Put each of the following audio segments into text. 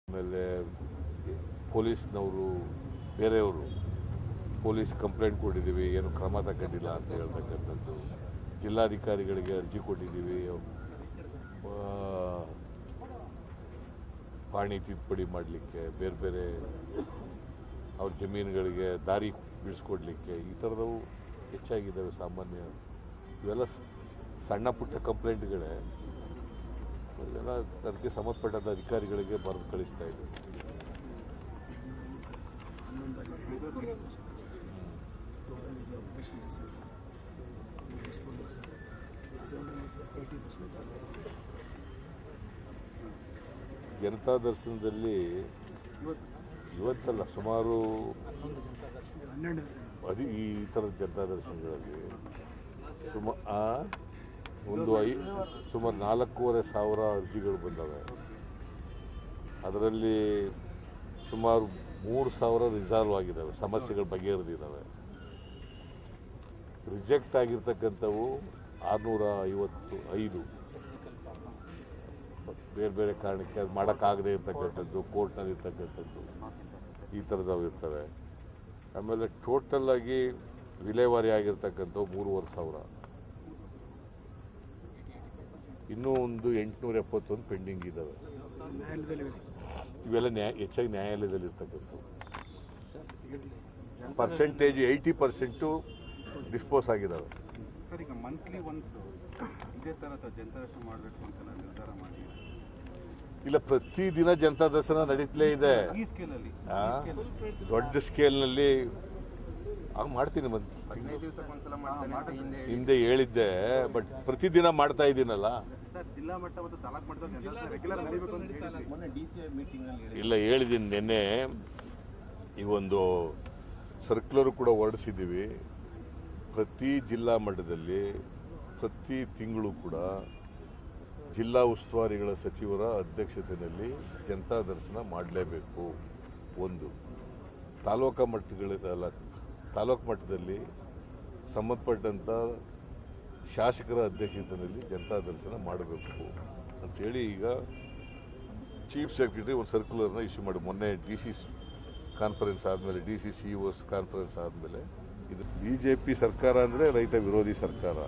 ಆಮೇಲೆ ಪೊಲೀಸ್ನವರು ಬೇರೆಯವರು ಪೊಲೀಸ್ ಕಂಪ್ಲೇಂಟ್ ಕೊಟ್ಟಿದ್ದೀವಿ ಏನು ಕ್ರಮ ತಗೊಂಡಿಲ್ಲ ಅಂತ ಹೇಳ್ತಕ್ಕಂಥದ್ದು ಜಿಲ್ಲಾಧಿಕಾರಿಗಳಿಗೆ ಅರ್ಜಿ ಕೊಟ್ಟಿದ್ದೀವಿ ಆ, ಪಾಣಿ ತಿದ್ದುಪಡಿ ಮಾಡಲಿಕ್ಕೆ ಬೇರೆ ಬೇರೆ ಅವ್ರ ಜಮೀನುಗಳಿಗೆ ದಾರಿ ಬಿಡಿಸ್ಕೊಡ್ಲಿಕ್ಕೆ ಈ ಥರದವು ಹೆಚ್ಚಾಗಿದ್ದಾವೆ ಸಾಮಾನ್ಯ ಇವೆಲ್ಲ ಸ- ಸಣ್ಣ ಪುಟ್ಟ ಕಂಪ್ಲೇಂಟ್ಗಳೇ ಅದೆಲ್ಲ ಅದಕ್ಕೆ ಸಂಬಂಧಪಟ್ಟಂಥ ಅಧಿಕಾರಿಗಳಿಗೆ ಬರೆದು ಕಳಿಸ್ತಾ ಇದ್ದೀವಿ ಟೋಟಲ್ ಇದು ಆಪರೇಷನ್ ರಿಸೀವ್ ಇದು disposal sir seventy eighty percent ಜನತಾ ದರ್ಶನದಲ್ಲಿ ಇವತ್ತಲ್ಲ ಸುಮಾರು ಹನ್ನೆರಡು ಸರ್ ಅದು ಈ ಥರದ ಜನತಾ ದರ್ಶನಗಳಲ್ಲಿ ಸುಮ ಆ, ಒಂದು ಐ ಸುಮಾರು ನಾಲ್ಕೂವರೆ ಸಾವಿರ ಅರ್ಜಿಗಳು ಬಂದವೆ ಅದರಲ್ಲಿ ಸುಮಾರು ಮೂರು ಸಾವಿರ ರಿಸಾಲ್ವ್ ಆಗಿದ್ದಾವೆ ಸಮಸ್ಯೆಗಳು ಬಗೆಹರಿದಿದ್ದಾವೆ ರಿಜೆಕ್ಟ್ ಆಗಿರ್ತಕ್ಕಂಥವು ಆರುನೂರ ಐವತ್ತು ಐದು ಬೇರೆ ಬೇರೆ ಕಾರಣಕ್ಕೆ ಅದು ಮಾಡೋಕ್ಕಾಗದೇ ಇರ್ತಕ್ಕಂಥದ್ದು ಕೋರ್ಟ್ನಲ್ಲಿ ಇರ್ತಕ್ಕಂಥದ್ದು ಈ ಥರದವು ಇರ್ತವೆ ಆಮೇಲೆ ಟೋಟಲ್ ಆಗಿ ವಿಲೇವಾರಿ ಆಗಿರ್ತಕ್ಕಂಥವು ಮೂರುವರೆ ಸಾವಿರ ಇನ್ನೂ ಒಂದು ಎಂಟುನೂರ ಎಪ್ಪತ್ತೊಂದು ಪೆಂಡಿಂಗ್ ಇದ್ದಾವೆ ನ್ಯಾಯಾಲಯದಲ್ಲಿ ಇವೆಲ್ಲ ನ್ಯಾಯ ಹೆಚ್ಚಾಗಿ ನ್ಯಾಯಾಲಯದಲ್ಲಿ ಇರ್ತಕ್ಕಂಥವು ಪರ್ಸೆಂಟೇಜ್ ಏಯ್ಟಿ ಪರ್ಸೆಂಟು ಡಿಸ್ಪೋಸ್ ಆಗಿದ್ದಾವೆ ಸರ್ ಈಗ ಮಂತ್ಲಿ ಒನ್ಸ್ ಇದೇ ಥರ ಜನತಾ ದರ್ಶನ ಮಾಡಬೇಕು ಅಂತ ನಾನು ನಿರ್ಧಾರ ಮಾಡಿ ಇಲ್ಲ ಪ್ರತಿದಿನ ಜನತಾ ದರ್ಶನ ನಡೀತಲೇ ಇದೆ ಈ ಸ್ಕೇಲಲ್ಲಿ ಆ, ದೊಡ್ಡ ಸ್ಕೇಲ್ನಲ್ಲಿ ಆಗ ಮಾಡ್ತೀನಿ ಮತ್ತೆ ಹದಿನೈದು ದಿವಸಕ್ಕೆ ಒಂದ್ಸಲ ಮಾಡ್ತಾನೆ ಹಿಂದೆ ಹೇಳಿದ್ದೆ ಬಟ್ ಪ್ರತಿದಿನ ಮಾಡ್ತಾ ಇದ್ದೀನಲ್ಲ ಸರ್ ಜಿಲ್ಲಾ ಮಟ್ಟ ಮತ್ತು ತಾಲೂಕು ಮಟ್ಟದ ಜನತಾ ರೆಗ್ಯುಲರ್ ನಡೀಬೇಕು ಅಂತ ಹೇಳಿದ್ರಿ. ಮೊನ್ನೆ ಡಿ ಸಿ ಮೀಟಿಂಗ್ ಅಲ್ಲಿ ಇಲ್ಲ ಹೇಳಿದ್ದೀನಿ ನಿನ್ನೆ ಈ ಒಂದು ಸರ್ಕ್ಯುಲರ್ ಕೂಡ ಹೊರಡಿಸಿದ್ದೀವಿ ಪ್ರತಿ ಜಿಲ್ಲಾ ಮಟ್ಟದಲ್ಲಿ ಪ್ರತಿ ತಿಂಗಳು ಕೂಡ ಜಿಲ್ಲಾ ಉಸ್ತುವಾರಿಗಳ ಸಚಿವರ ಅಧ್ಯಕ್ಷತೆಯಲ್ಲಿ ಜನತಾ ದರ್ಶನ ಮಾಡಲೇಬೇಕು ಒಂದು ತಾಲೂಕಾ ಮಟ್ಟಗಳ ತಾಲೂಕು ಮಟ್ಟದಲ್ಲಿ ಸಂಬಂಧಪಟ್ಟಂಥ ಶಾಸಕರ ಅಧ್ಯಕ್ಷತೆಯಲ್ಲಿ ಜನತಾ ದರ್ಶನ ಮಾಡಬೇಕು ಅಂತೇಳಿ ಈಗ ಚೀಫ್ ಸೆಕ್ರೆಟರಿ ಒಂದು ಸರ್ಕ್ಯುಲರ್ನ ಇಶ್ಯೂ ಮಾಡಿ ಮೊನ್ನೆ ಡಿ ಸಿ ಕಾನ್ಫರೆನ್ಸ್ ಆದಮೇಲೆ ಡಿ ಸಿ ಸಿ ಒಸ್ ಕಾನ್ಫರೆನ್ಸ್ ಆದಮೇಲೆ ಇದು ಬಿ ಜೆ ಪಿ ಸರ್ಕಾರ ಅಂದರೆ ರೈತ ವಿರೋಧಿ ಸರ್ಕಾರ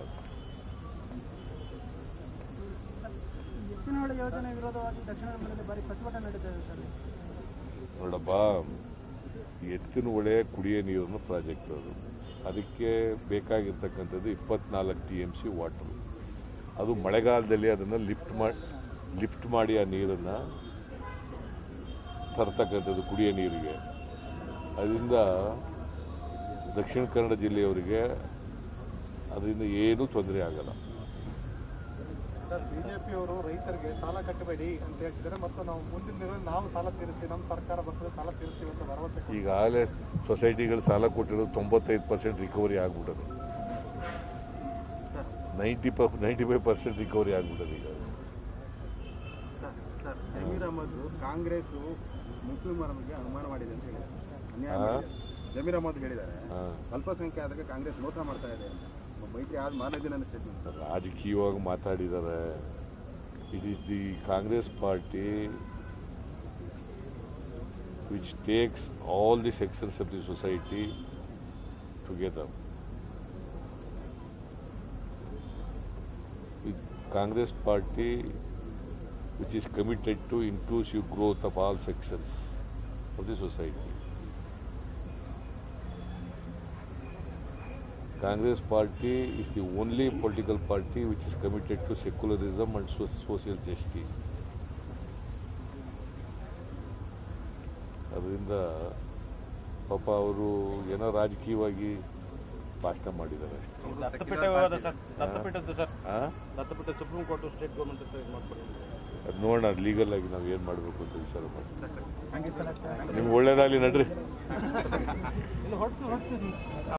ಎತ್ತಿನಹೊಳೆ ಯೋಜನೆ ವಿರೋಧವಾಗಿ ದಕ್ಷಿಣ ಕನ್ನಡದಲ್ಲಿ ಭಾರಿ ಪ್ರತಿಭಟನೆ ನಡೀತಿದೆ ಸರ್ ನೋಡಪ್ಪ ಎತ್ತಿನ ಹೊಳೆ ಕುಡಿಯೋ ನೀರಿನ ಪ್ರಾಜೆಕ್ಟ್ ಅದು ಅದಕ್ಕೆ ಬೇಕಾಗಿರ್ತಕ್ಕಂಥದ್ದು ಇಪ್ಪತ್ನಾಲ್ಕು ಟಿ ಎಮ್ ಸಿ ವಾಟರ್ ಅದು ಮಳೆಗಾಲದಲ್ಲಿ ಅದನ್ನು ಲಿಫ್ಟ್ ಮಾಡಿ ಲಿಫ್ಟ್ ಮಾಡಿ ಆ ನೀರನ್ನು ತರ್ತಕ್ಕಂಥದ್ದು ಕುಡಿಯೋ ನೀರಿಗೆ ಅದರಿಂದ ದಕ್ಷಿಣ ಕನ್ನಡ ಜಿಲ್ಲೆಯವರಿಗೆ ಅದರಿಂದ ಏನೂ ತೊಂದರೆ ಆಗಲ್ಲ ಸರ್ ಬಿಜೆಪಿ ಅವರು ರೈತರಿಗೆ ಸಾಲ ಕಟ್ಟಬೇಡಿ ಅಂತ ಹೇಳ್ತಿದ್ದಾರೆ ಮತ್ತು ನಾವು ಮುಂದಿನ ದಿನಗಳಲ್ಲಿ ನಾವು ಸಾಲ ತೀರಿಸ್ತೀವಿ ನಮ್ಮ ಸರ್ಕಾರ ಬರ್ತದೆ ಸಾಲ ತೀರಿಸ್ತೀವಿ ಅಂತ ಭರವಸೆ ಕೊಟ್ಟಿದ್ದಾರೆ. ಈಗಾಗಲೇ ಸೊಸೈಟಿಗಳು ಸಾಲ ಕೊಟ್ಟಿರೋದು ತೊಂಬತ್ತೈದು ಪರ್ಸೆಂಟ್ ರಿಕವರಿ ಆಗ್ಬಿಟ್ಟದು ನೈಂಟಿ ಪ ನೈಂಟಿ ಫೈವ್ ಪರ್ಸೆಂಟ್ ರಿಕವರಿ ಆಗ್ಬಿಟ್ಟದು ಈಗ ಸರ್ ಸರ್ ಜಮೀರ್ ಅಹಮದ್ ಕಾಂಗ್ರೆಸ್ ಮುಸ್ಲಿಮರ ಬಗ್ಗೆ ಅನುಮಾನ ಮಾಡಿದೆ ಅಂತ ಹೇಳಿ ಅನ್ಯಾಯ ಆ? ಮಾಡಿದೆ. ಜಮೀರ್ ಅಹಮದ್ ಹೇಳಿದ್ದಾರೆ ಹಾ. ಅಲ್ಪಸಂಖ್ಯಾತರಿಗೆ ಕಾಂಗ್ರೆಸ್ ಮೋಸ ಮಾಡ್ತಾ ಇದೆ ಅಂತ ಮೈತ್ರಿ ಆದ ಮಾರನೇ ದಿನ ಸ್ಟೇಟ್ಮೆಂಟ್ ರಾಜಕೀಯವಾಗಿ ಮಾತಾಡಿದ್ದಾರೆ it is the Congress party which takes all the sections of the society together Congress party which is committed to inclusive growth of all sections of the society. Congress party is the only political party which is committed to secularism and so- social justice. ಅದರಿಂದ ಪಾಪ ಅವರು ಏನೋ ರಾಜಕೀಯವಾಗಿ ಭಾಷಣ ಮಾಡಿದ್ದಾರೆ ಅಷ್ಟೇ ದತ್ತಪೀಠ ವಿವಾದ sir ದತ್ತಪೀಠದ್ದು ಸರ್ ಆ? Dattapeetha supreme court state government ಮಾಡ್ಕೊಡಿ ಅದು ನೋಡೋಣ ಲೀಗಲ್ ಆಗಿ ನಾವು ಏನು ಮಾಡಬೇಕು ಅಂತ ವಿಚಾರ ಮಾಡಿ ನಿಮ್ಗೆ ಒಳ್ಳೇದಾಗಲಿ ನಡ್ರಿ